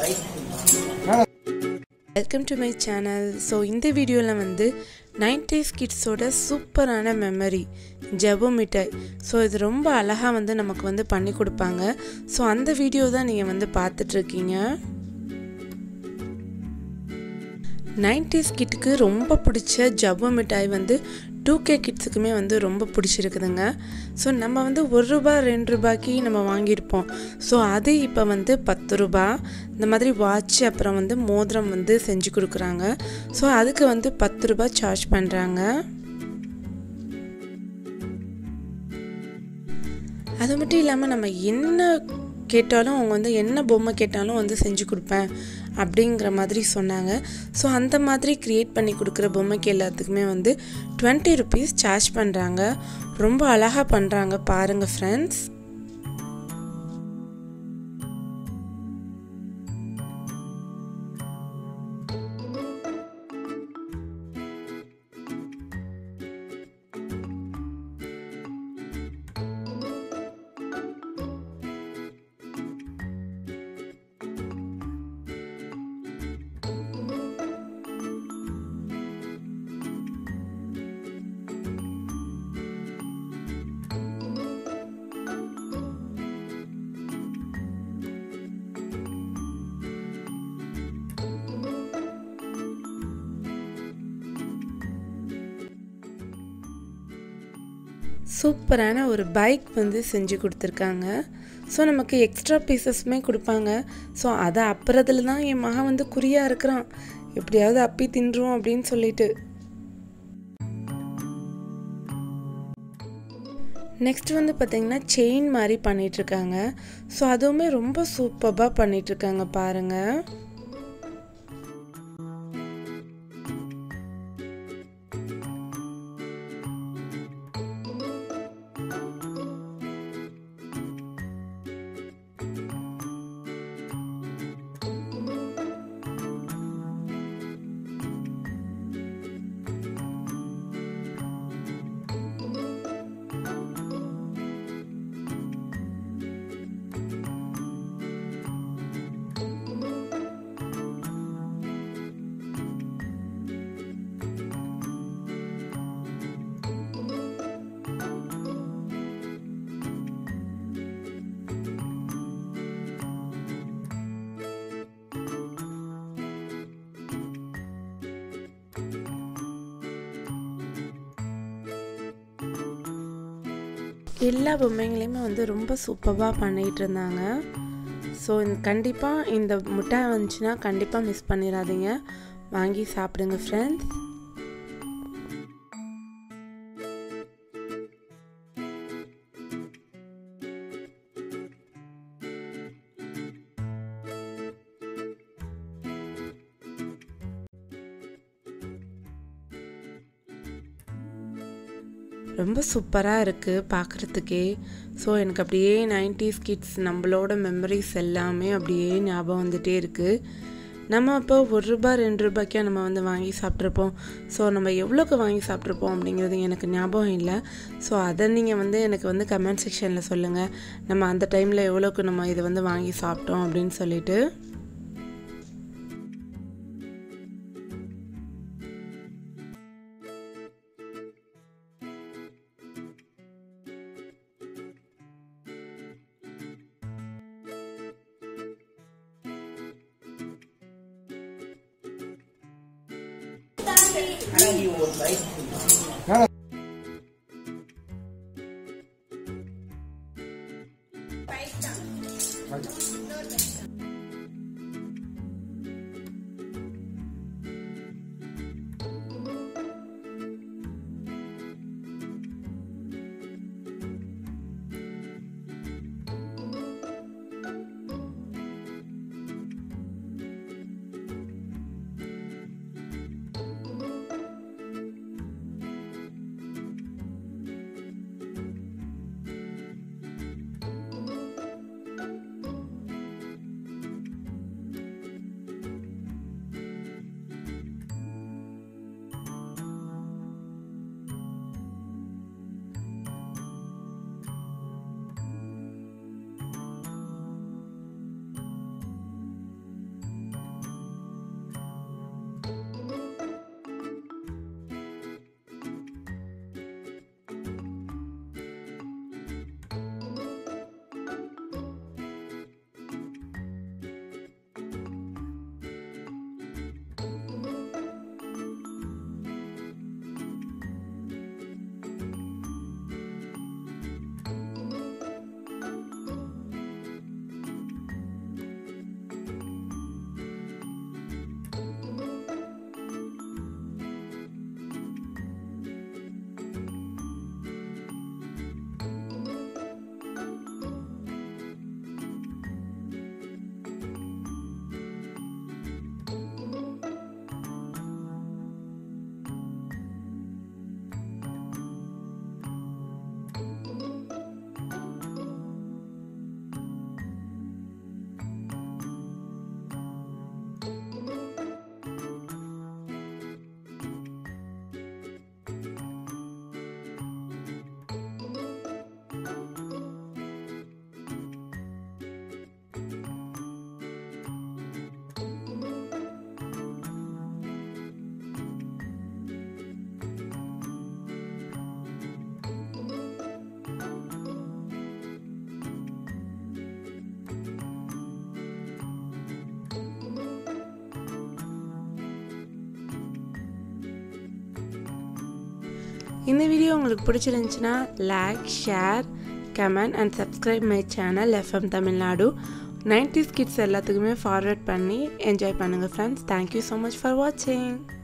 welcome to my channel so இந்த வீடியோவில் வந்து நைன்டிஸ் கிட்ஸோட சூப்பரான மெமரி ஜபு மிட்டாய் ஸோ இது ரொம்ப அழகாக வந்து நமக்கு வந்து பண்ணி கொடுப்பாங்க ஸோ அந்த வீடியோ தான் நீங்கள் வந்து பார்த்துட்ருக்கீங்க நைன்டிஸ் கிட்டுக்கு ரொம்ப பிடிச்ச ஜவ்வு மிட்டாய் வந்து டூ கே கிட்ஸுக்குமே வந்து ரொம்ப பிடிச்சிருக்குதுங்க ஸோ நம்ம வந்து ஒரு ரூபா ரெண்டு ரூபாய்க்கு நம்ம வாங்கியிருப்போம் ஸோ அது இப்போ வந்து பத்து ரூபா இந்த மாதிரி வாட்ச் அப்புறம் வந்து மோதிரம் வந்து செஞ்சு கொடுக்குறாங்க ஸோ அதுக்கு வந்து பத்து ரூபா சார்ஜ் பண்ணுறாங்க அது மட்டும் இல்லாமல் நம்ம என்ன கேட்டாலும் அவங்க வந்து என்ன பொம்மை கேட்டாலும் வந்து செஞ்சு கொடுப்பேன் அப்படிங்கிற மாதிரி சொன்னாங்க ஸோ அந்த மாதிரி க்ரியேட் பண்ணி கொடுக்குற பொம்மைக்கு எல்லாத்துக்குமே வந்து டுவெண்ட்டி ருபீஸ் சார்ஜ் பண்ணுறாங்க ரொம்ப அழகாக பண்ணுறாங்க பாருங்கள் ஃப்ரெண்ட்ஸ் சூப்பரான ஒரு பைக் வந்து செஞ்சு கொடுத்துருக்காங்க ஸோ நமக்கு எக்ஸ்ட்ரா பீசஸுமே கொடுப்பாங்க ஸோ அதை அப்புறத்துல தான் என் மகன் வந்து குறியாக இருக்கிறான் எப்படியாவது அப்பி தின்றுவோம் அப்படின்னு சொல்லிட்டு நெக்ஸ்ட் வந்து பார்த்திங்கன்னா செயின் மாதிரி பண்ணிகிட்ருக்காங்க ஸோ அதுவுமே ரொம்ப சூப்பராக பண்ணிகிட்ருக்காங்க பாருங்கள் எல்லா பொம்மைங்களையுமே வந்து ரொம்ப சூப்பராக பண்ணிகிட்டு இருந்தாங்க ஸோ கண்டிப்பாக இந்த முட்டாய் வந்துச்சுன்னா கண்டிப்பாக மிஸ் பண்ணிடாதீங்க வாங்கி சாப்பிடுங்க ஃப்ரெண்ட்ஸ் ரொம்ப சூப்பராக இருக்குது பார்க்குறதுக்கே ஸோ எனக்கு அப்படியே நைன்டிஸ் கிட்ஸ் நம்மளோட மெமரிஸ் எல்லாமே அப்படியே ஞாபகம் வந்துகிட்டே இருக்குது நம்ம அப்போ ஒரு ரூபா ரெண்டு ரூபாய்க்கா நம்ம வந்து வாங்கி சாப்பிட்ருப்போம் ஸோ நம்ம எவ்வளோக்கு வாங்கி சாப்பிட்ருப்போம் அப்படிங்கிறது எனக்கு ஞாபகம் இல்லை ஸோ அதை நீங்கள் வந்து எனக்கு வந்து கமெண்ட் செக்ஷனில் சொல்லுங்கள் நம்ம அந்த டைமில் எவ்வளோக்கு நம்ம இதை வந்து வாங்கி சாப்பிட்டோம் அப்படின்னு சொல்லிட்டு இந்த வீடியோ உங்களுக்கு பிடிச்சிருந்துச்சுன்னா like share comment and subscribe my channel FM Tamil Nadu nineties kids எல்லாத்துக்குமே ஃபார்வர்ட் பண்ணி என்ஜாய் பண்ணுங்கள் friends thank you so much for வாட்சிங்